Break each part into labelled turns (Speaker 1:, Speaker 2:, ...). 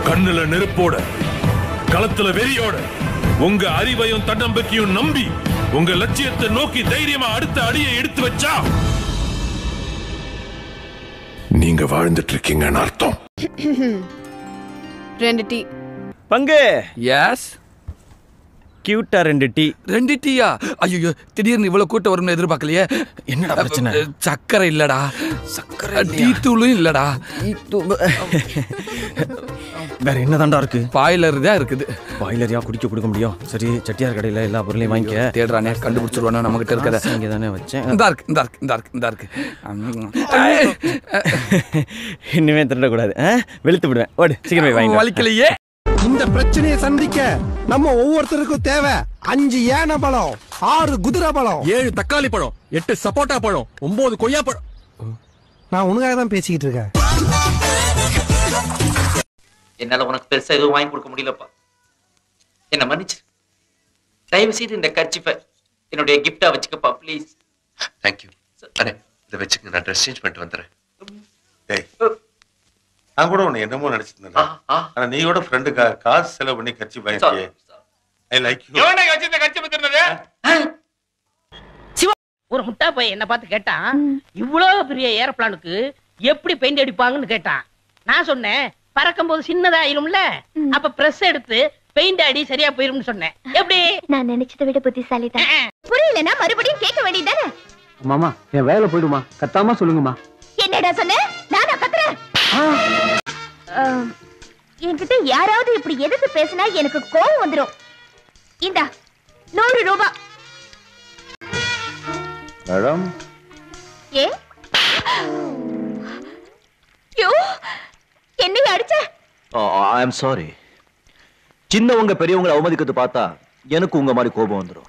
Speaker 1: கண்ணுல நெருப்போட களத்துல வெறியோட உங்க அறிவையும் தன்னம்பிக்கையும் நம்பி உங்க லட்சியத்தை நோக்கி தைரியமா அடுத்த அடியை எடுத்து வச்சா நீங்க வாழ்ந்துட்டு இருக்கீங்கன்னு அர்த்தம்
Speaker 2: ரெண்டு டீ
Speaker 3: பங்கு
Speaker 4: எஸ்
Speaker 3: கியூட்டா ரெண்டு டீ
Speaker 4: ரெண்டு டீயா ஐயோ திடீர்னு இவ்வளவு கூட்டம் வரும்னு எதிர்பார்க்கலையே
Speaker 3: என்னடா பிரச்சனை?
Speaker 4: அஹ், சக்கரை இல்லடா
Speaker 3: சக்கரை
Speaker 4: டீ தூளும் இல்லடா
Speaker 3: வேற என்னதான்டா இருக்கு
Speaker 4: பாய்லர் தான் இருக்குது
Speaker 3: பாய்லரியா குடிக்க கொடுக்க முடியும் சரி செட்டியார் கடையில எல்லா பொருளையும் வாங்கிக்க
Speaker 4: தேடுறானே கண்டுபிடிச்சிருவானோ நம்ம கிட்ட இருக்கிறத
Speaker 3: இங்க தானே வச்சேன்
Speaker 4: இந்தா இருக்கு இந்தா இருக்கு இந்தா இருக்கு இந்தா இருக்கு உம்.
Speaker 3: இனிமே திருடக்கூடாது ஆ? வெளுத்து விடுவேன் ஓடு சீக்கிரமே வாங்கி
Speaker 4: வலிக்கலையே
Speaker 5: இந்த பிரச்சனையை சந்திக்க நம்ம ஒவ்வொருத்தருக்கும் தேவை அஞ்சு யானை பழம் ஆறு குதிரை பழம்
Speaker 6: ஏழு தக்காளி பழம் எட்டு சப்போட்டா பழம் ஒன்பது கொய்யா பழம்
Speaker 5: நான் உனக்காக தான் பேசிக்கிட்டு இருக்கேன்
Speaker 7: என்னால உனக்கு பெருசா எதுவும் வாங்கி கொடுக்க முடியலப்பா என்ன மன்னிச்சு தயவு செய்து இந்த கர்ச்சிப்பை என்னுடைய கிஃப்டா வச்சுக்கப்பா ப்ளீஸ்
Speaker 8: தேங்க்யூ அண்ணே இதை வச்சுக்க நான் ட்ரெஸ் சேஞ்ச் பண்ணிட்டு வந்துடுறேன்
Speaker 9: டேய் நான் கூட உன்னை என்னமோ நினைச்சிட்டு இருந்தேன் ஆனா நீ கூட ஃப்ரெண்டு காசு செலவு பண்ணி கட்சி பயணியே ஐ லைக் யூ
Speaker 7: வச்சிருந்த கர்ச்சிப்பை திருந்தது
Speaker 10: ஒரு முட்டா பையன் என்ன பார்த்து கேட்டான் இவ்வளவு பெரிய ஏரோப்ளானுக்கு எப்படி பெயிண்ட் அடிப்பாங்கன்னு கேட்டான் நான் சொன்னேன் பறக்கும் போது சின்னதா ஆயிரும்ல அப்ப பிரஸ் எடுத்து பெயிண்ட் அடி சரியா போயிரும்னு சொன்னேன் எப்படி
Speaker 11: நான் நினைச்சதை விட புத்திசாலி தான் புரியலனா மறுபடியும் கேட்க வேண்டியதானே
Speaker 12: மாமா என் வேலை போயிடுமா கத்தாம சொல்லுங்கம்மா
Speaker 11: என்னடா சொன்ன நானா கத்துறேன் ஆம், என்கிட்ட யாராவது இப்படி எதிர்த்து பேசினா எனக்கு கோவம் வந்துரும் இந்தா நூறு ரூபாய்
Speaker 12: மேடம்
Speaker 11: ஏ யோ என்னைய அடிச்ச
Speaker 13: ஐ எம் சாரி சின்னவங்க பெரியவங்களை அவமதிக்கிறது பார்த்தா எனக்கு உங்க மாதிரி கோபம் வந்துடும்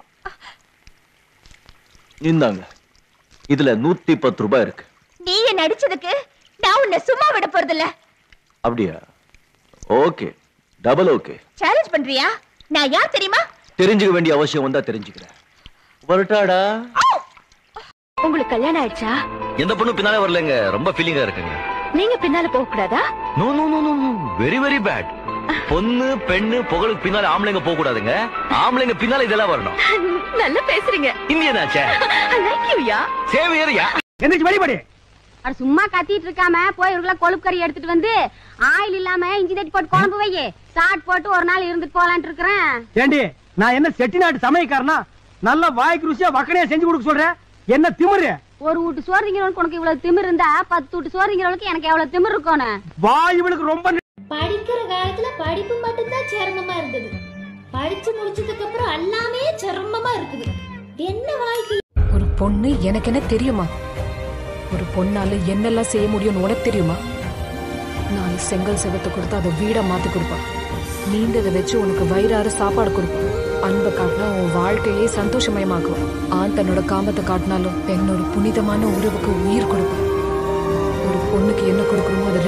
Speaker 13: இந்தாங்க இதுல நூத்தி பத்து ரூபாய் இருக்கு
Speaker 11: நீ என்ன அடிச்சதுக்கு நான் உன்னை சும்மா விட போறதில்ல
Speaker 13: அப்படியா ஓகே டபுள் ஓகே
Speaker 11: சேலஞ்ச் பண்றியா நான் யார் தெரியுமா
Speaker 13: தெரிஞ்சுக்க வேண்டிய அவசியம் வந்தா தெரிஞ்சுக்கிறேன் வரட்டாடா
Speaker 11: உங்களுக்கு கல்யாணம் ஆயிடுச்சா
Speaker 13: எந்த பொண்ணு பின்னாலே வரலங்க ரொம்ப ஃபீலிங்கா இருக்குங்க
Speaker 11: நீங்க பின்னால போக கூடாதா
Speaker 13: no no no no no very very bad பொண்ணு பெண்ணு புகழுக்கு பின்னால ஆம்பளைங்க போக கூடாதுங்க ஆம்பளைங்க பின்னால இதெல்லாம் வரணும்
Speaker 11: நல்லா பேசுறீங்க
Speaker 13: இந்தியனாச்சே
Speaker 11: I like you, யா
Speaker 13: சேவையறியா
Speaker 12: எந்திரிச்சு வழிபடி
Speaker 14: அட சும்மா கத்திட்டு இருக்காம போய் ஒரு கிலோ கொழுப்பு கறி எடுத்துட்டு வந்து ஆயில் இல்லாம இஞ்சி தட்டி போட்டு குழம்பு வையே சாட் போட்டு ஒரு நாள் இருந்துட்டு போலான்ட்டு இருக்கிறேன்
Speaker 12: ஏண்டி நான் என்ன செட்டிநாட்டு சமயக்காரனா நல்ல வாய்க்கு ருசியா வக்கனையா செஞ்சு கொடுக்க சொல்றேன் என்ன திமிரு
Speaker 14: ஒரு வீட்டு சோறு திங்கிறவனுக்கு உனக்கு இவ்வளவு திமிர் இருந்தா பத்து வீட்டு சோறு திங்கிறவனுக்கு எனக்கு எவ்வளவு திமிர் இருக்கணும்
Speaker 12: வாய் இவளுக்கு ரொம்ப
Speaker 11: படிக்கிற காலத்துல படிப்பு மட்டும்தான் சிரமமா இருந்தது படிச்சு முடிச்சதுக்கு அப்புறம் எல்லாமே சிரமமா இருக்குது என்ன வாழ்க்கை
Speaker 2: ஒரு பொண்ணு எனக்கு என்ன தெரியுமா ஒரு பொண்ணால என்னெல்லாம் செய்ய முடியும்னு உனக்கு தெரியுமா நாலு செங்கல் செவத்தை கொடுத்து அதை வீடா மாத்தி கொடுப்பா நீண்டதை வச்சு உனக்கு வயிறார சாப்பாடு கொடுப்பா அன்பை காட்டினா உன் வாழ்க்கையே சந்தோஷமயமாக்கும் ஆண் தன்னோட காமத்தை காட்டினாலும் பெண் ஒரு புனிதமான உறவுக்கு உயிர் கொடுப்பா ஒரு பொண்ணுக்கு என்ன கொடுக்கணுமோ அதை